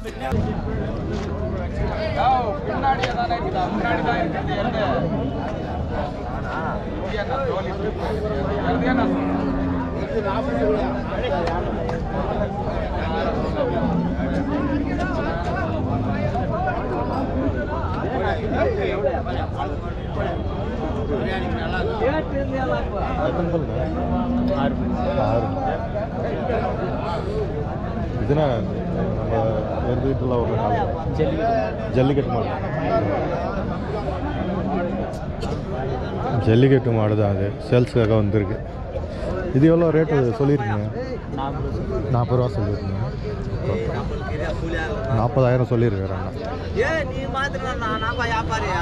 பின்னாடியே தானே இருக்குதா முன்னாடி தான் இருக்குது எருது இங்கே என்ன தோலி எருது என்ன எத்தனை பல்லுங்க ஆறு இதுனா நம்ம எருது வீட்டில் ஒரு நாள் ஜல்லிக்கட்டு மாடு ஜல்லிக்கட்டு மாடு தான் அது சேல்ஸுக்காக வந்திருக்கு இது எவ்வளோ ரேட்டு சொல்லியிருக்கீங்க நாற்பது ரூபா சொல்லியிருக்கீங்க நாற்பதாயிரம் சொல்லியிருக்கிறேன் ஏ நீ மாத்திர நான் வியாபாரியா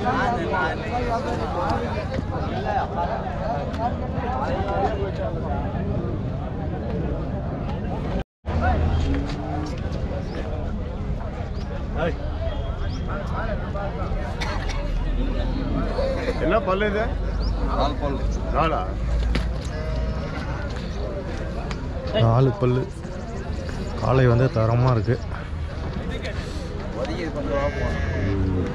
என்ன பல்லு இது நாடா நாலு பல்லு காலை வந்து தரமாக இருக்குது ஒதுக்கி கொண்டு வா போனோம்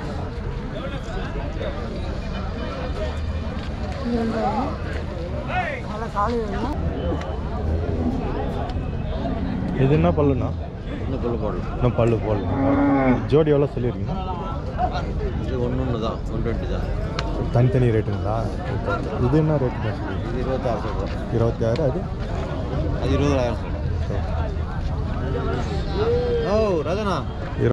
இது என்ன பல்லுண்ணா இன்னும் கொள்ள போடல இன்னும் பல்லு போடல ஜோடி எவ்வளோ சொல்லியிருக்கீங்க இது ஒன்று ஒன்று தான் ஒன் டுவெண்ட்டி தான் தனித்தனி ரேட்டுங்களா இது என்ன ரேட்டு இது இருபத்தாறு சொல்கிறோம் இருபத்தி ஆறு அது அது இருபதாயிரம் சொல்கிறோம் ஓ ராஜனா